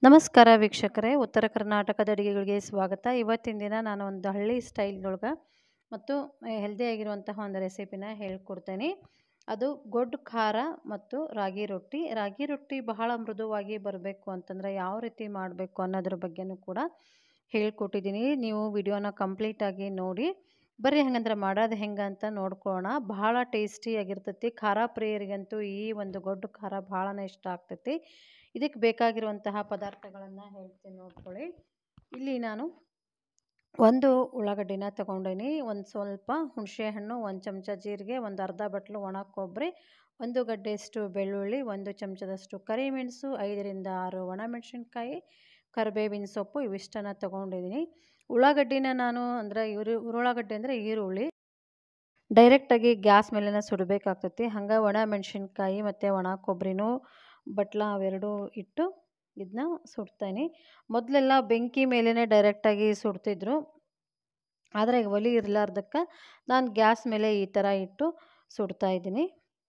ನಮಸ್ಕಾರ ವೀಕ್ಷಕರೇ ಉತ್ತರ ಕರ್ನಾಟಕದ ಅಡುಗೆಗಳಿಗೆ ಸ್ವಾಗತ ಇವತ್ತಿನ ದಿನ ನಾನು ಒಂದು ಹಳ್ಳಿ ಸ್ಟೈಲ್ದೊಳಗೆ ಮತ್ತು ಹೆಲ್ದಿಯಾಗಿರುವಂತಹ ಒಂದು ರೆಸಿಪಿನ ಹೇಳ್ಕೊಡ್ತೇನೆ ಅದು ಗೊಡ್ಡು ಖಾರ ಮತ್ತು ರಾಗಿ ರೊಟ್ಟಿ ರಾಗಿ ರೊಟ್ಟಿ ಬಹಳ ಮೃದುವಾಗಿ ಬರಬೇಕು ಅಂತಂದರೆ ಯಾವ ರೀತಿ ಮಾಡಬೇಕು ಅನ್ನೋದ್ರ ಬಗ್ಗೆನೂ ಕೂಡ ಹೇಳ್ಕೊಟ್ಟಿದ್ದೀನಿ ನೀವು ವಿಡಿಯೋನ ಕಂಪ್ಲೀಟಾಗಿ ನೋಡಿ ಬರ್ರಿ ಹಂಗಂದ್ರೆ ಮಾಡೋದು ಹೆಂಗೆ ಅಂತ ನೋಡ್ಕೊಳ್ಳೋಣ ಭಾಳ ಟೇಸ್ಟಿಯಾಗಿರ್ತೈತಿ ಖಾರ ಪ್ರಿಯರಿಗಂತೂ ಈ ಒಂದು ಗೊಡ್ಡು ಖಾರ ಭಾಳನೇ ಇಷ್ಟ ಆಗ್ತೈತಿ ಇದಕ್ಕೆ ಬೇಕಾಗಿರುವಂತಹ ಪದಾರ್ಥಗಳನ್ನು ಹೇಳ್ತೀನಿ ನೋಡ್ಕೊಳ್ಳಿ ಇಲ್ಲಿ ನಾನು ಒಂದು ಉಳ್ಳಾಗಡ್ಡಿನ ತೊಗೊಂಡೀನಿ ಒಂದು ಸ್ವಲ್ಪ ಹುಣಸೆಹಣ್ಣು ಒಂದು ಚಮಚ ಜೀರಿಗೆ ಒಂದು ಅರ್ಧ ಬಟ್ಲು ಒಣ ಕೊಬ್ಬರಿ ಒಂದು ಗಡ್ಡೆಯಷ್ಟು ಬೆಳ್ಳುಳ್ಳಿ ಒಂದು ಚಮಚದಷ್ಟು ಕರಿಮೆಣಸು ಐದರಿಂದ ಆರು ಒಣಮೆಣಸಿನ್ಕಾಯಿ ಕರಿಬೇವಿನ ಸೊಪ್ಪು ಇವಿಷ್ಟನ್ನು ತೊಗೊಂಡಿದ್ದೀನಿ ಉಳ್ಳಾಗಡ್ಡಿನ ನಾನು ಅಂದರೆ ಇವರು ಉಳ್ಳಾಗಡ್ಡಿ ಅಂದರೆ ಈರುಳ್ಳಿ ಡೈರೆಕ್ಟಾಗಿ ಗ್ಯಾಸ್ ಮೇಲೆನ ಸುಡಬೇಕಾಗ್ತೈತಿ ಹಂಗೆ ಒಣ ಮೆಣಸಿನ್ಕಾಯಿ ಮತ್ತು ಒಣ ಕೊಬ್ಬರಿನೂ ಬಟ್ಲ ಅವೆರಡೂ ಇಟ್ಟು ಇದನ್ನ ಸುಡ್ತೇನೆ ಮೊದಲೆಲ್ಲ ಬೆಂಕಿ ಮೇಲೇ ಡೈರೆಕ್ಟಾಗಿ ಸುಡ್ತಿದ್ರು ಆದರೆ ಈಗ ಒಲೆ ಇರಲಾರ್ದಕ್ಕೆ ನಾನು ಗ್ಯಾಸ್ ಮೇಲೆ ಈ ಥರ ಇಟ್ಟು ಸುಡ್ತಾ ಇದ್ದೀನಿ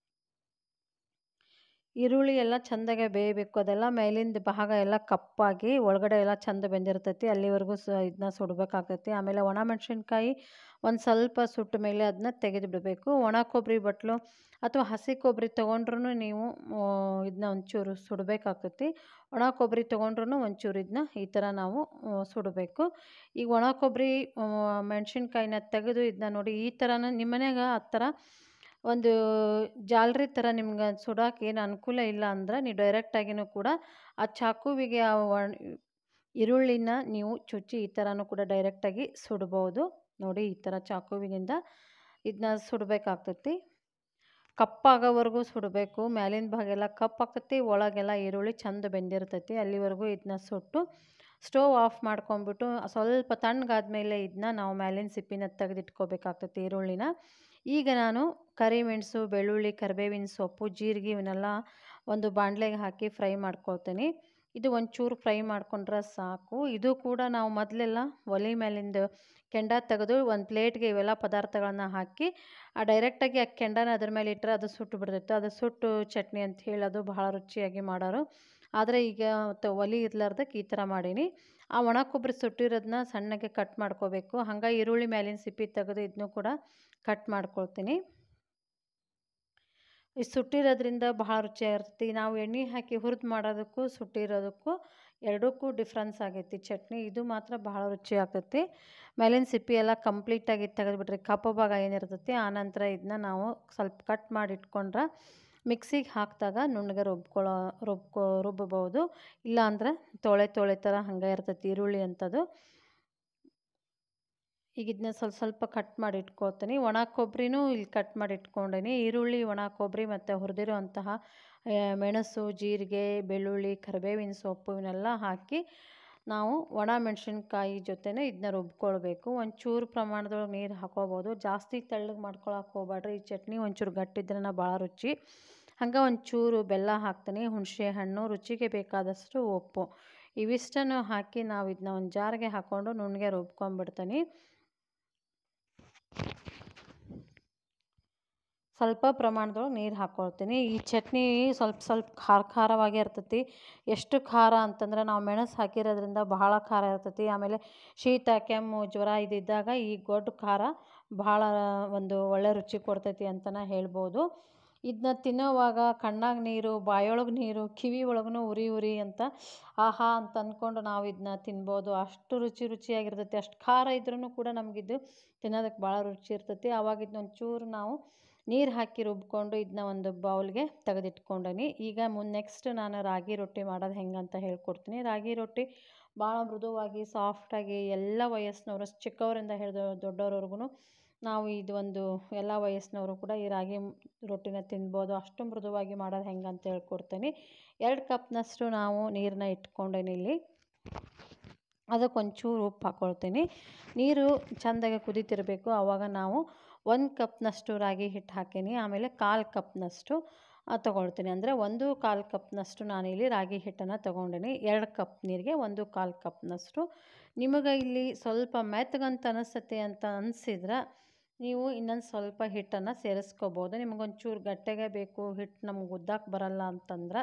ಈರುಳ್ಳಿ ಎಲ್ಲ ಚೆಂದಾಗೆ ಬೇಯಬೇಕು ಅದೆಲ್ಲ ಮೇಲಿಂದ ಭಾಗ ಎಲ್ಲ ಕಪ್ಪಾಗಿ ಒಳಗಡೆ ಎಲ್ಲ ಚೆಂದ ಬೆಂದಿರ್ತೈತಿ ಅಲ್ಲಿವರೆಗೂ ಸ ಇದನ್ನ ಸುಡಬೇಕಾಗ್ತೈತಿ ಆಮೇಲೆ ಒಣ ಮೆಣಸಿನ್ಕಾಯಿ ಒಂದು ಸ್ವಲ್ಪ ಸುಟ್ಟ ಮೇಲೆ ಅದನ್ನ ತೆಗೆದು ಬಿಡಬೇಕು ಒಣ ಕೊಬ್ಬರಿ ಬಟ್ಲು ಅಥವಾ ಹಸಿ ಕೊಬ್ಬರಿ ತೊಗೊಂಡ್ರೂ ನೀವು ಇದನ್ನ ಒಂಚೂರು ಸುಡಬೇಕಾಗ್ತೈತಿ ಒಣ ಕೊಬ್ಬರಿ ತೊಗೊಂಡ್ರೂ ಒಂಚೂರು ಇದನ್ನ ಈ ಥರ ನಾವು ಸುಡಬೇಕು ಈಗ ಒಣ ಕೊಬ್ಬರಿ ಮೆಣಸಿನ್ಕಾಯಿನ ತೆಗೆದು ಇದನ್ನ ನೋಡಿ ಈ ಥರನ ನಿಮ್ಮ ಮನ್ಯಾಗ ಆ ಥರ ಒಂದು ಜಾಲರಿ ಥರ ನಿಮ್ಗೆ ಸುಡೋಕೆ ಏನು ಅನುಕೂಲ ಇಲ್ಲ ಅಂದ್ರೆ ನೀವು ಡೈರೆಕ್ಟಾಗಿಯೂ ಕೂಡ ಆ ಚಾಕುವಿಗೆ ಆ ಈರುಳ್ಳಿನ ನೀವು ಚುಚ್ಚಿ ಈ ಥರನೂ ಕೂಡ ಡೈರೆಕ್ಟಾಗಿ ಸುಡ್ಬೋದು ನೋಡಿ ಈ ಥರ ಚಾಕುವಿನಿಂದ ಇದನ್ನ ಸುಡಬೇಕಾಗ್ತೈತಿ ಕಪ್ಪಾಗೋವರೆಗೂ ಸುಡಬೇಕು ಮ್ಯಾಲಿನ ಭಾಗ ಎಲ್ಲ ಕಪ್ಪಾಗ್ತೈತಿ ಒಳಗೆಲ್ಲ ಈರುಳ್ಳಿ ಚೆಂದ ಬೆಂದಿರ್ತೈತಿ ಅಲ್ಲಿವರೆಗೂ ಇದನ್ನ ಸುಟ್ಟು ಸ್ಟೋವ್ ಆಫ್ ಮಾಡ್ಕೊಂಬಿಟ್ಟು ಸ್ವಲ್ಪ ತಣ್ಣಗಾದ್ಮೇಲೆ ಇದನ್ನ ನಾವು ಮ್ಯಾಲಿನ ಸಿಪ್ಪಿನ ತೆಗೆದಿಟ್ಕೋಬೇಕಾಗ್ತೈತಿ ಈರುಳ್ಳಿನ ಈಗ ನಾನು ಕರಿಮೆಣಸು ಬೆಳ್ಳುಳ್ಳಿ ಕರಿಬೇವಿನ ಸೊಪ್ಪು ಜೀರಿಗೆ ಇವನ್ನೆಲ್ಲ ಒಂದು ಬಾಣಲೆಗೆ ಹಾಕಿ ಫ್ರೈ ಮಾಡ್ಕೊಳ್ತೀನಿ ಇದು ಒಂಚೂರು ಫ್ರೈ ಮಾಡ್ಕೊಂಡ್ರೆ ಸಾಕು ಇದು ಕೂಡ ನಾವು ಮೊದಲೆಲ್ಲ ಒಲೆ ಮೇಲಿಂದ ಕೆಂಡ ತೆಗೆದು ಒಂದು ಪ್ಲೇಟ್ಗೆ ಇವೆಲ್ಲ ಪದಾರ್ಥಗಳನ್ನ ಹಾಕಿ ಆ ಡೈರೆಕ್ಟಾಗಿ ಆ ಕೆಂಡನ ಅದ್ರ ಮೇಲೆ ಇಟ್ಟರೆ ಅದು ಸುಟ್ಟು ಬಿಡ್ತೈತೆ ಅದು ಸುಟ್ಟು ಚಟ್ನಿ ಅಂತ ಹೇಳಿ ಅದು ಭಾಳ ರುಚಿಯಾಗಿ ಮಾಡೋರು ಆದರೆ ಈಗ ಮತ್ತು ಒಲೆ ಇರ್ಲಾರ್ದಕ್ಕೆ ಈ ಥರ ಮಾಡೀನಿ ಆ ಒಣ ಕೊಬ್ಬರಿ ಸುಟ್ಟಿರೋದನ್ನ ಸಣ್ಣಗೆ ಕಟ್ ಮಾಡ್ಕೋಬೇಕು ಹಂಗೆ ಈರುಳ್ಳಿ ಮೇಲಿನ ಸಿಪ್ಪಿ ತೆಗೆದು ಇದನ್ನು ಕೂಡ ಕಟ್ ಮಾಡ್ಕೊಳ್ತೀನಿ ಈ ಸುಟ್ಟಿರೋದ್ರಿಂದ ಭಾಳ ರುಚಿಯಾಗಿರ್ತೈತಿ ನಾವು ಎಣ್ಣೆ ಹಾಕಿ ಹುರಿದು ಮಾಡೋದಕ್ಕೂ ಸುಟ್ಟಿರೋದಕ್ಕೂ ಎರಡಕ್ಕೂ ಡಿಫ್ರೆನ್ಸ್ ಆಗೈತಿ ಚಟ್ನಿ ಇದು ಮಾತ್ರ ಭಾಳ ರುಚಿ ಆಗ್ತೈತಿ ಮೇಲಿನ ಸಿಪ್ಪಿ ಎಲ್ಲ ಕಂಪ್ಲೀಟಾಗಿ ತೆಗೆದುಬಿಟ್ರೆ ಕಪ್ಪು ಭಾಗ ಏನಿರ್ತೈತಿ ಆನಂತರ ಇದನ್ನ ನಾವು ಸ್ವಲ್ಪ ಕಟ್ ಮಾಡಿ ಇಟ್ಕೊಂಡ್ರೆ ಮಿಕ್ಸಿಗೆ ಹಾಕಿದಾಗ ನುಣ್ಣಗೆ ರುಬ್ಕೊಳ್ಳೋ ರುಬ್ಕೊ ರುಬ್ಬಬಹುದು ಇಲ್ಲಾಂದ್ರೆ ತೊಳೆ ತೊಳೆ ಥರ ಹಂಗೆ ಇರ್ತೈತಿ ಈರುಳ್ಳಿ ಅಂಥದ್ದು ಈಗ ಇದನ್ನ ಸ್ವಲ್ಪ ಸ್ವಲ್ಪ ಕಟ್ ಮಾಡಿ ಇಟ್ಕೊಳ್ತೀನಿ ಒಣ ಕೊಬ್ಬರಿನೂ ಇಲ್ಲಿ ಕಟ್ ಮಾಡಿ ಇಟ್ಕೊಂಡೀನಿ ಈರುಳ್ಳಿ ಒಣ ಕೊಬ್ಬರಿ ಮತ್ತು ಹುರಿದಿರೋ ಅಂತಹ ಮೆಣಸು ಜೀರಿಗೆ ಬೆಳ್ಳುಳ್ಳಿ ಕರಿಬೇವಿನ ಸೊಪ್ಪು ಇವನ್ನೆಲ್ಲ ಹಾಕಿ ನಾವು ಒಣ ಮೆಣಸಿನ್ಕಾಯಿ ಜೊತೆನೇ ಇದನ್ನ ರುಬ್ಕೊಳ್ಬೇಕು ಒಂಚೂರು ಪ್ರಮಾಣದೊಳಗೆ ನೀರು ಹಾಕೋಬೋದು ಜಾಸ್ತಿ ತೆಳ್ಳಗೆ ಮಾಡ್ಕೊಳಕ್ಕೆ ಹೋಗ್ಬೇಡ್ರಿ ಈ ಚಟ್ನಿ ಒಂಚೂರು ಗಟ್ಟಿದ್ರನ ಭಾಳ ರುಚಿ ಹಂಗೆ ಒಂಚೂರು ಬೆಲ್ಲ ಹಾಕ್ತೀನಿ ಹುಣಸೆ ಹಣ್ಣು ರುಚಿಗೆ ಬೇಕಾದಷ್ಟು ಉಪ್ಪು ಇವಿಷ್ಟನ್ನು ಹಾಕಿ ನಾವು ಇದನ್ನ ಒಂದು ಜಾರಿಗೆ ಹಾಕ್ಕೊಂಡು ನುಣ್ಣಗೆ ರುಬ್ಕೊಂಡ್ಬಿಡ್ತೀನಿ ಸ್ವಲ್ಪ ಪ್ರಮಾಣದೊಳಗೆ ನೀರು ಹಾಕ್ಕೊಳ್ತೀನಿ ಈ ಚಟ್ನಿ ಸ್ವಲ್ಪ ಸ್ವಲ್ಪ ಖಾರ ಖಾರವಾಗೇ ಇರ್ತೈತಿ ಎಷ್ಟು ಖಾರ ಅಂತಂದ್ರೆ ನಾವು ಮೆಣಸು ಹಾಕಿರೋದ್ರಿಂದ ಬಹಳ ಖಾರ ಇರ್ತೈತಿ ಆಮೇಲೆ ಶೀತ ಕೆಮ್ಮು ಜ್ವರ ಇದ್ದಿದ್ದಾಗ ಈ ಗೊಡ್ಡು ಖಾರ ಭಾಳ ಒಂದು ಒಳ್ಳೆ ರುಚಿ ಕೊಡ್ತೈತಿ ಅಂತಲೇ ಹೇಳ್ಬೋದು ಇದನ್ನ ತಿನ್ನೋವಾಗ ಕಣ್ಣಾಗ ನೀರು ಬಾಯೊಳಗೆ ನೀರು ಕಿವಿ ಒಳಗೂ ಉರಿ ಉರಿ ಅಂತ ಆಹಾ ಅಂತ ಅಂದ್ಕೊಂಡು ನಾವು ಇದನ್ನ ತಿನ್ಬೋದು ಅಷ್ಟು ರುಚಿ ರುಚಿಯಾಗಿರ್ತೈತಿ ಅಷ್ಟು ಖಾರ ಇದ್ರೂ ಕೂಡ ನಮಗಿದು ತಿನ್ನೋದಕ್ಕೆ ಭಾಳ ರುಚಿ ಇರ್ತೈತಿ ಆವಾಗ ಇದನ್ನ ಒಂಚೂರು ನಾವು ನೀರು ಹಾಕಿ ರುಬ್ಕೊಂಡು ಇದನ್ನ ಒಂದು ಬೌಲ್ಗೆ ತೆಗೆದಿಟ್ಕೊಂಡೀನಿ ಈಗ ಮುಂದೆ ನೆಕ್ಸ್ಟ್ ನಾನು ರಾಗಿ ರೊಟ್ಟಿ ಮಾಡೋದು ಹೆಂಗೆ ಅಂತ ಹೇಳ್ಕೊಡ್ತೀನಿ ರಾಗಿ ರೊಟ್ಟಿ ಭಾಳ ಮೃದುವಾಗಿ ಸಾಫ್ಟಾಗಿ ಎಲ್ಲ ವಯಸ್ಸಿನವರು ಚಿಕ್ಕವರಿಂದ ಹಿಡಿದು ದೊಡ್ಡವ್ರವ್ರಿಗೂ ನಾವು ಇದು ಒಂದು ಎಲ್ಲ ವಯಸ್ಸಿನವರು ಕೂಡ ಈ ರಾಗಿ ರೊಟ್ಟಿನ ತಿನ್ಬೋದು ಅಷ್ಟು ಮೃದುವಾಗಿ ಮಾಡೋದು ಹೆಂಗೆ ಅಂತ ಹೇಳ್ಕೊಡ್ತೀನಿ ಎರಡು ಕಪ್ನಷ್ಟು ನಾವು ನೀರನ್ನ ಇಟ್ಕೊಂಡೇನಿ ಇಲ್ಲಿ ಅದಕ್ಕೆ ಒಂಚೂರು ಉಪ್ಪು ಹಾಕ್ಕೊಳ್ತೀನಿ ನೀರು ಚೆಂದಾಗಿ ಕುದೀತಿರಬೇಕು ಆವಾಗ ನಾವು ಒಂದು ಕಪ್ನಷ್ಟು ರಾಗಿ ಹಿಟ್ಟು ಹಾಕೀನಿ ಆಮೇಲೆ ಕಾಲು ಕಪ್ನಷ್ಟು ತೊಗೊಳ್ತೀನಿ ಅಂದರೆ ಒಂದು ಕಾಲು ಕಪ್ನಷ್ಟು ನಾನಿಲ್ಲಿ ರಾಗಿ ಹಿಟ್ಟನ್ನು ತೊಗೊಂಡಿನಿ ಎರಡು ಕಪ್ ನೀರಿಗೆ ಒಂದು ಕಾಲು ಕಪ್ನಷ್ಟು ನಿಮಗೆ ಇಲ್ಲಿ ಸ್ವಲ್ಪ ಮೆತ್ತಗಂತ ಅನಿಸ್ತೈತಿ ಅಂತ ಅನಿಸಿದ್ರೆ ನೀವು ಇನ್ನೊಂದು ಸ್ವಲ್ಪ ಹಿಟ್ಟನ್ನು ಸೇರಿಸ್ಕೋಬೋದು ನಿಮಗೊಂಚೂರು ಗಟ್ಟೆಗೆ ಬೇಕು ಹಿಟ್ಟು ನಮ್ಗೆ ಉದ್ದಕ್ಕೆ ಬರಲ್ಲ ಅಂತಂದ್ರೆ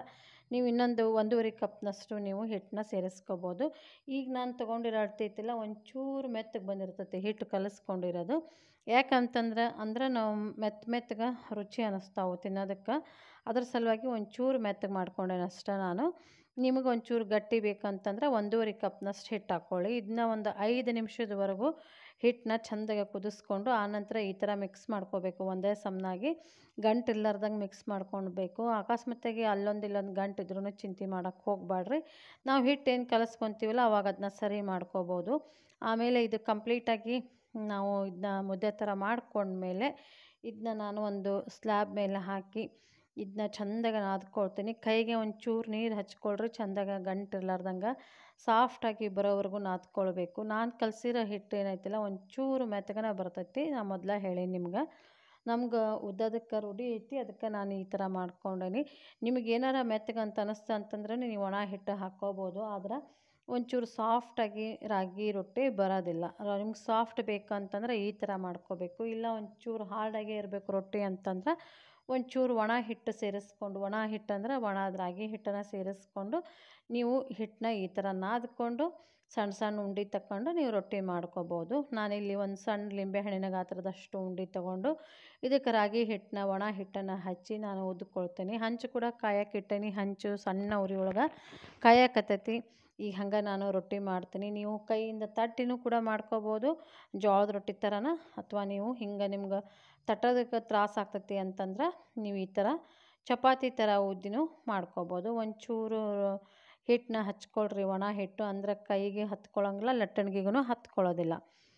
ನೀವು ಇನ್ನೊಂದು ಒಂದೂವರೆ ಕಪ್ನಷ್ಟು ನೀವು ಹಿಟ್ಟನ್ನ ಸೇರಿಸ್ಕೋಬೋದು ಈಗ ನಾನು ತೊಗೊಂಡಿರೋ ಅಳತೆ ಐತಿಲ್ಲ ಒಂಚೂರು ಮೆತ್ತಗೆ ಬಂದಿರ್ತೈತಿ ಹಿಟ್ಟು ಕಲಿಸ್ಕೊಂಡಿರೋದು ಯಾಕಂತಂದ್ರೆ ಅಂದ್ರೆ ನಾವು ಮೆತ್ತ ಮೆತ್ತಗೆ ರುಚಿ ಅನ್ನಿಸ್ತಾವೆ ತಿನ್ನೋದಕ್ಕೆ ಅದ್ರ ಸಲುವಾಗಿ ಒಂಚೂರು ಮೆತ್ತಗೆ ಮಾಡ್ಕೊಂಡೇನೆ ಅಷ್ಟೇ ನಾನು ನಿಮಗೆ ಒಂಚೂರು ಗಟ್ಟಿ ಬೇಕಂತಂದ್ರೆ ಒಂದೂವರೆ ಕಪ್ನಷ್ಟು ಹಿಟ್ಟು ಹಾಕ್ಕೊಳ್ಳಿ ಇದನ್ನ ಒಂದು ಐದು ನಿಮಿಷದವರೆಗೂ ಹಿಟ್ಟನ್ನ ಚೆಂದಾಗಿ ಕುದಿಸ್ಕೊಂಡು ಆನಂತರ ಈ ಥರ ಮಿಕ್ಸ್ ಮಾಡ್ಕೋಬೇಕು ಒಂದೇ ಸಮನಾಗಿ ಗಂಟು ಇಲ್ಲಾರ್ದಂಗೆ ಮಿಕ್ಸ್ ಮಾಡ್ಕೊಳ್ಬೇಕು ಅಕಸ್ಮಾತಾಗಿ ಅಲ್ಲೊಂದು ಇಲ್ಲೊಂದು ಗಂಟು ಇದ್ರೂ ಚಿಂತೆ ಮಾಡೋಕ್ಕೆ ಹೋಗಬೇಡ್ರಿ ನಾವು ಹಿಟ್ಟು ಏನು ಕಲಸ್ಕೊತೀವಲ್ಲ ಅವಾಗ ಅದನ್ನ ಸರಿ ಮಾಡ್ಕೋಬೋದು ಆಮೇಲೆ ಇದು ಕಂಪ್ಲೀಟಾಗಿ ನಾವು ಇದನ್ನ ಮುದ್ದೆ ಥರ ಮಾಡ್ಕೊಂಡ್ಮೇಲೆ ಇದನ್ನ ನಾನು ಒಂದು ಸ್ಲ್ಯಾಬ್ ಮೇಲೆ ಹಾಕಿ ಇದನ್ನ ಚೆಂದಾಗಿ ನಾದ್ಕೊಳ್ತೀನಿ ಕೈಗೆ ಒಂಚೂರು ನೀರು ಹಚ್ಕೊಳ್ರಿ ಚೆಂದಾಗಿ ಗಂಟು ಇರ್ಲಾರ್ದಂಗೆ ಸಾಫ್ಟಾಗಿ ಬರೋವರೆಗೂ ನಾದ್ಕೊಳ್ಬೇಕು ನಾನು ಕಲಸಿರೋ ಹಿಟ್ಟು ಏನೈತಿಲ್ಲ ಒಂಚೂರು ಮೆತ್ತಗನ ಬರ್ತೈತಿ ನಾ ಮೊದಲೇ ಹೇಳಿ ನಿಮ್ಗೆ ನಮ್ಗೆ ಉದ್ದದಕ್ಕೆ ರೂಢಿ ಐತಿ ಅದಕ್ಕೆ ನಾನು ಈ ಥರ ಮಾಡ್ಕೊಂಡೇನಿ ನಿಮಗೆ ಏನಾರ ಮೆತ್ತಗೆ ಅಂತ ಅನ್ನಿಸ್ತು ಅಂತಂದ್ರೆ ನೀವು ಒಣ ಹಿಟ್ಟು ಹಾಕ್ಕೋಬೋದು ಆದ್ರೆ ಒಂಚೂರು ಸಾಫ್ಟಾಗಿ ರಾಗಿ ರೊಟ್ಟಿ ಬರೋದಿಲ್ಲ ನಿಮ್ಗೆ ಸಾಫ್ಟ್ ಬೇಕಂತಂದ್ರೆ ಈ ಥರ ಮಾಡ್ಕೋಬೇಕು ಇಲ್ಲ ಒಂಚೂರು ಹಾರ್ಡಾಗೇ ಇರಬೇಕು ರೊಟ್ಟಿ ಅಂತಂದ್ರೆ ಒಂಚೂರು ಒಣ ಹಿಟ್ಟು ಸೇರಿಸ್ಕೊಂಡು ಒಣ ಹಿಟ್ಟು ಅಂದ್ರೆ ಒಣ ರಾಗಿ ಹಿಟ್ಟನ್ನು ಸೇರಿಸ್ಕೊಂಡು ನೀವು ಹಿಟ್ಟನ್ನ ಈ ಥರ ನಾದ್ಕೊಂಡು ಸಣ್ಣ ಸಣ್ಣ ಉಂಡೆ ತಗೊಂಡು ನೀವು ರೊಟ್ಟಿ ಮಾಡ್ಕೋಬೋದು ನಾನಿಲ್ಲಿ ಒಂದು ಸಣ್ಣ ಲಿಂಬೆಹಣ್ಣಿನ ಗಾತ್ರದಷ್ಟು ಉಂಡೆ ತೊಗೊಂಡು ಇದಕ್ಕೆ ರಾಗಿ ಹಿಟ್ಟನ್ನ ಒಣ ಹಿಟ್ಟನ್ನು ಹಚ್ಚಿ ನಾನು ಉದ್ಕೊಳ್ತೀನಿ ಹಂಚು ಕೂಡ ಕಾಯಕ್ಕೆ ಇಟ್ಟೇನಿ ಹಂಚು ಸಣ್ಣ ಉರಿ ಒಳಗೆ ಕಾಯಕತ್ತೈತಿ ಈಗ ಹಂಗೆ ನಾನು ರೊಟ್ಟಿ ಮಾಡ್ತೀನಿ ನೀವು ಕೈಯಿಂದ ತಟ್ಟಿನೂ ಕೂಡ ಮಾಡ್ಕೋಬೋದು ಜೋಳದ ರೊಟ್ಟಿ ಥರನ ಅಥವಾ ನೀವು ಹಿಂಗೆ ನಿಮ್ಗೆ ತಟ್ಟೋದಕ್ಕೆ ತ್ರಾಸ ಆಗ್ತೈತಿ ಅಂತಂದ್ರೆ ನೀವು ಈ ಥರ ಚಪಾತಿ ಥರ ಉದ್ದಿನೂ ಮಾಡ್ಕೋಬೋದು ಒಂಚೂರು ಹಿಟ್ಟನ್ನ ಹಚ್ಕೊಳ್ರಿ ಒಣ ಹಿಟ್ಟು ಅಂದ್ರೆ ಕೈಗೆ ಹತ್ಕೊಳ್ಳೋಂಗಿಲ್ಲ ಲಟ್ಟಣಿಗೆಗೂ ಹತ್ಕೊಳ್ಳೋದಿಲ್ಲ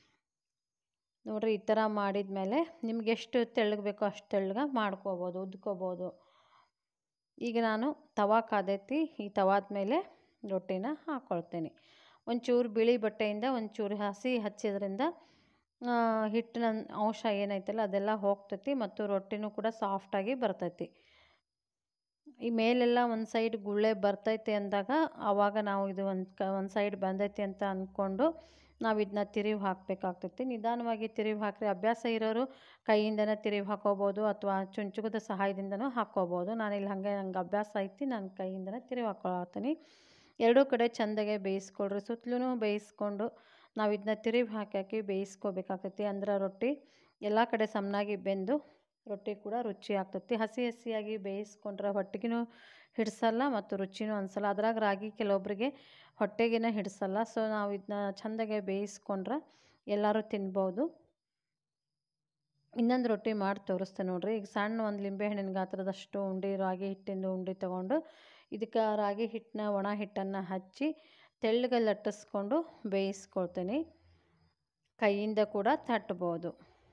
ನೋಡಿರಿ ಈ ಥರ ಮಾಡಿದ ಮೇಲೆ ನಿಮ್ಗೆ ಎಷ್ಟು ತೆಳ್ಳಗೆ ಬೇಕೋ ಅಷ್ಟು ತೆಳ್ಳಗೆ ಮಾಡ್ಕೋಬೋದು ಉದ್ಕೋಬೋದು ಈಗ ನಾನು ತವಾ ಕಾದೈತಿ ಈ ತವಾದ ಮೇಲೆ ರೊಟ್ಟಿನ ಹಾಕ್ಕೊಳ್ತೀನಿ ಒಂಚೂರು ಬಿಳಿ ಬಟ್ಟೆಯಿಂದ ಒಂಚೂರು ಹಸಿ ಹಚ್ಚಿದ್ರಿಂದ ಹಿಟ್ಟಿನ ಅಂಶ ಏನೈತಲ್ಲ ಅದೆಲ್ಲ ಹೋಗ್ತೈತಿ ಮತ್ತು ರೊಟ್ಟಿನೂ ಕೂಡ ಸಾಫ್ಟಾಗಿ ಬರ್ತೈತಿ ಈ ಮೇಲೆಲ್ಲ ಒಂದು ಸೈಡ್ ಗುಳ್ಳೆ ಬರ್ತೈತೆ ಅಂದಾಗ ಆವಾಗ ನಾವು ಇದು ಒಂದು ಕ ಒಂದು ಸೈಡ್ ಬಂದೈತಿ ಅಂತ ಅಂದ್ಕೊಂಡು ನಾವು ಇದನ್ನ ತಿರುವಿ ಹಾಕಬೇಕಾಗ್ತೈತಿ ನಿಧಾನವಾಗಿ ತಿರುವಿ ಹಾಕ್ರಿ ಅಭ್ಯಾಸ ಇರೋರು ಕೈಯಿಂದನೇ ತಿರುವಿ ಹಾಕೋಬೋದು ಅಥವಾ ಚುಂಚುಗದ ಸಹಾಯದಿಂದನೂ ಹಾಕ್ಕೋಬೋದು ನಾನಿಲ್ಲಿ ಹಾಗೆ ನಂಗೆ ಅಭ್ಯಾಸ ಐತಿ ನಾನು ಕೈಯಿಂದನೇ ತಿರುವಿ ಹಾಕ್ಕೊಳತ್ತೀನಿ ಎರಡೂ ಕಡೆ ಚೆಂದಾಗೆ ಬೇಯಿಸ್ಕೊಳ್ರಿ ಸುತ್ತಲೂ ಬೇಯಿಸ್ಕೊಂಡು ನಾವು ಇದನ್ನ ತಿರುವಿ ಹಾಕಿ ಹಾಕಿ ಬೇಯಿಸ್ಕೋಬೇಕಾಗ್ತೈತಿ ಅಂದ್ರೆ ರೊಟ್ಟಿ ಎಲ್ಲ ಕಡೆ ಸಮನಾಗಿ ಬೆಂದು ರೊಟ್ಟಿ ಕೂಡ ರುಚಿ ಆಗ್ತೈತಿ ಹಸಿ ಹಸಿಯಾಗಿ ಬೇಯಿಸ್ಕೊಂಡ್ರೆ ಹೊಟ್ಟೆಗೂ ಹಿಡಿಸಲ್ಲ ಮತ್ತು ರುಚಿನೂ ಅನಿಸಲ್ಲ ಅದ್ರಾಗ ರಾಗಿ ಕೆಲವೊಬ್ಬರಿಗೆ ಹೊಟ್ಟೆಗೇನೆ ಹಿಡಿಸಲ್ಲ ಸೊ ನಾವು ಇದನ್ನ ಚೆಂದಾಗೆ ಬೇಯಿಸ್ಕೊಂಡ್ರೆ ಎಲ್ಲರೂ ತಿನ್ಬೋದು ಇನ್ನೊಂದು ರೊಟ್ಟಿ ಮಾಡಿ ತೋರಿಸ್ತೇನೆ ನೋಡಿರಿ ಈಗ ಸಣ್ಣ ಒಂದು ಲಿಂಬೆಹಣ್ಣಿನ ಗಾತ್ರದಷ್ಟು ಉಂಡೆ ರಾಗಿ ಹಿಟ್ಟಿಂದು ಉಂಡೆ ತೊಗೊಂಡು ಇದಕ್ಕೆ ರಾಗಿ ಹಿಟ್ಟನ್ನ ಒಣ ಹಿಟ್ಟನ್ನು ಹಚ್ಚಿ ತೆಳ್ಳಗೆ ಲಟ್ಟಿಸ್ಕೊಂಡು ಬೇಯಿಸ್ಕೊಳ್ತೀನಿ ಕೈಯಿಂದ ಕೂಡ ತಟ್ಬೋದು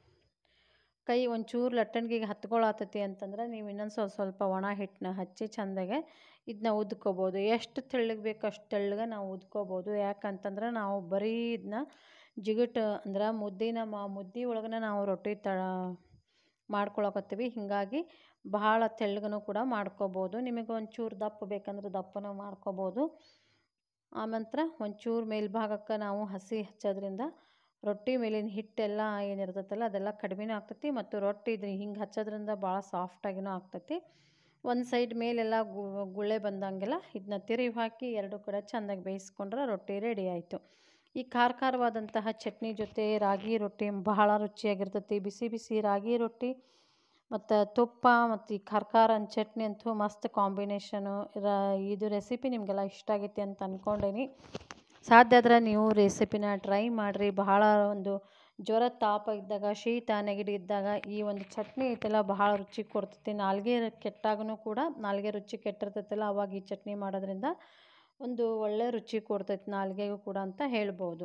ಕೈ ಒಂಚೂರು ಲಟ್ಟಣಿಗೆಗೆ ಹತ್ಕೊಳತೈತಿ ಅಂತಂದ್ರೆ ನೀವು ಇನ್ನೊಂದು ಸ್ವಲ್ಪ ಸ್ವಲ್ಪ ಒಣ ಹಿಟ್ಟನ್ನ ಹಚ್ಚಿ ಚೆಂದಾಗೆ ಇದನ್ನ ಉದ್ಕೋಬೋದು ಎಷ್ಟು ತೆಳ್ಳಗೆ ಬೇಕು ಅಷ್ಟು ತೆಳ್ಳಗೆ ನಾವು ಉದ್ಕೋಬೋದು ಯಾಕಂತಂದ್ರೆ ನಾವು ಬರೀ ಇದನ್ನ ಜಿಗುಟು ಅಂದ್ರೆ ಮುದ್ದಿನ ಮಾ ಮುದ್ದೆ ಒಳಗನೆ ನಾವು ರೊಟ್ಟಿ ತ ಮಾಡ್ಕೊಳಕತ್ತೀವಿ ಹೀಗಾಗಿ ಬಹಳ ತೆಳ್ಳಗನೂ ಕೂಡ ಮಾಡ್ಕೋಬೋದು ನಿಮಗೆ ಒಂಚೂರು ದಪ್ಪ ಬೇಕಂದ್ರೆ ದಪ್ಪನೂ ಮಾಡ್ಕೋಬೋದು ಆನಂತರ ಒಂಚೂರು ಮೇಲ್ಭಾಗಕ್ಕೆ ನಾವು ಹಸಿ ಹಚ್ಚೋದ್ರಿಂದ ರೊಟ್ಟಿ ಮೇಲಿನ ಹಿಟ್ಟೆಲ್ಲ ಏನಿರ್ತೈತಲ್ಲ ಅದೆಲ್ಲ ಕಡಿಮೆನೂ ಆಗ್ತೈತಿ ಮತ್ತು ರೊಟ್ಟಿ ಇದು ಹಿಂಗೆ ಹಚ್ಚೋದ್ರಿಂದ ಭಾಳ ಸಾಫ್ಟಾಗಿನೂ ಆಗ್ತೈತಿ ಒಂದು ಸೈಡ್ ಮೇಲೆಲ್ಲ ಗುಳ್ಳೆ ಬಂದಂಗೆಲ್ಲ ಇದನ್ನ ತಿರುವಿ ಹಾಕಿ ಎರಡು ಕಡೆ ಚೆಂದಾಗಿ ಬೇಯಿಸ್ಕೊಂಡ್ರೆ ರೊಟ್ಟಿ ರೆಡಿ ಆಯಿತು ಈ ಖಾರ ಖಾರವಾದಂತಹ ಚಟ್ನಿ ಜೊತೆ ರಾಗಿ ರೊಟ್ಟಿ ಬಹಳ ರುಚಿಯಾಗಿರ್ತೈತಿ ಬಿಸಿ ಬಿಸಿ ರಾಗಿ ರೊಟ್ಟಿ ಮತ್ತು ತುಪ್ಪ ಮತ್ತು ಈ ಖಾರ ಖಾರ ಚಟ್ನಿ ಅಂತೂ ಮಸ್ತ್ ಕಾಂಬಿನೇಷನು ಇದು ರೆಸಿಪಿ ನಿಮಗೆಲ್ಲ ಇಷ್ಟ ಆಗೈತಿ ಅಂತ ಅಂದ್ಕೊಂಡೇನಿ ಸಾಧ್ಯ ಆದ್ರೆ ನೀವು ರೆಸಿಪಿನ ಟ್ರೈ ಮಾಡಿರಿ ಬಹಳ ಒಂದು ಜ್ವರ ತಾಪ ಇದ್ದಾಗ ಶೀತ ನೆಗಡಿ ಇದ್ದಾಗ ಈ ಒಂದು ಚಟ್ನಿ ಐತಲ್ಲ ಬಹಳ ರುಚಿ ಕೊಡ್ತೈತಿ ನಾಲ್ಗೆ ಕೆಟ್ಟಾಗೂ ಕೂಡ ನಾಲ್ಗೆ ರುಚಿ ಕೆಟ್ಟಿರ್ತೈತಲ್ಲ ಅವಾಗ ಈ ಚಟ್ನಿ ಮಾಡೋದ್ರಿಂದ ಒಂದು ಒಳ್ಳೆ ರುಚಿ ಕೊಡ್ತೈತಿ ನಾಲ್ಗೆಗೂ ಕೂಡ ಅಂತ ಹೇಳ್ಬೋದು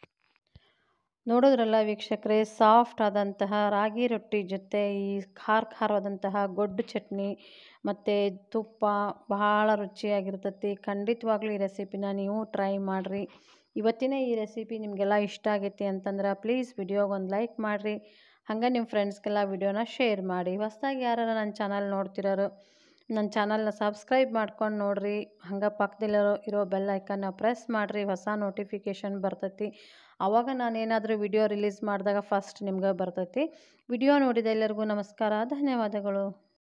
ನೋಡಿದ್ರಲ್ಲ ವೀಕ್ಷಕರೇ ಸಾಫ್ಟ್ ಆದಂತಹ ರಾಗಿ ರೊಟ್ಟಿ ಜೊತೆ ಈ ಖಾರ ಖಾರವಾದಂತಹ ಗೊಡ್ಡು ಚಟ್ನಿ ಮತ್ತು ತುಪ್ಪ ಬಹಳ ರುಚಿಯಾಗಿರ್ತೈತಿ ಖಂಡಿತವಾಗ್ಲೂ ಈ ರೆಸಿಪಿನ ನೀವು ಟ್ರೈ ಮಾಡಿರಿ ಇವತ್ತಿನ ಈ ರೆಸಿಪಿ ನಿಮಗೆಲ್ಲ ಇಷ್ಟ ಆಗೈತಿ ಅಂತಂದ್ರೆ ಪ್ಲೀಸ್ ವಿಡಿಯೋಗೆ ಒಂದು ಲೈಕ್ ಮಾಡಿರಿ ಹಾಗೆ ನಿಮ್ಮ ಫ್ರೆಂಡ್ಸ್ಗೆಲ್ಲ ವಿಡಿಯೋನ ಶೇರ್ ಮಾಡಿ ಹೊಸ್ದಾಗಿ ಯಾರು ನನ್ನ ಚಾನಲ್ ನೋಡ್ತಿರೋರು ನನ್ನ ಚಾನಲ್ನ ಸಬ್ಸ್ಕ್ರೈಬ್ ಮಾಡ್ಕೊಂಡು ನೋಡಿರಿ ಹಂಗೆ ಪಕ್ಕದಲ್ಲಿರೋ ಇರೋ ಬೆಲ್ ಐಕನ್ನ ಪ್ರೆಸ್ ಮಾಡಿರಿ ಹೊಸ ನೋಟಿಫಿಕೇಷನ್ ಬರ್ತೈತಿ ಆವಾಗ ನಾನು ಏನಾದರೂ ವಿಡಿಯೋ ರಿಲೀಸ್ ಮಾಡಿದಾಗ ಫಸ್ಟ್ ನಿಮ್ಗೆ ಬರ್ತೈತಿ ವಿಡಿಯೋ ನೋಡಿದ ಎಲ್ಲರಿಗೂ ನಮಸ್ಕಾರ ಧನ್ಯವಾದಗಳು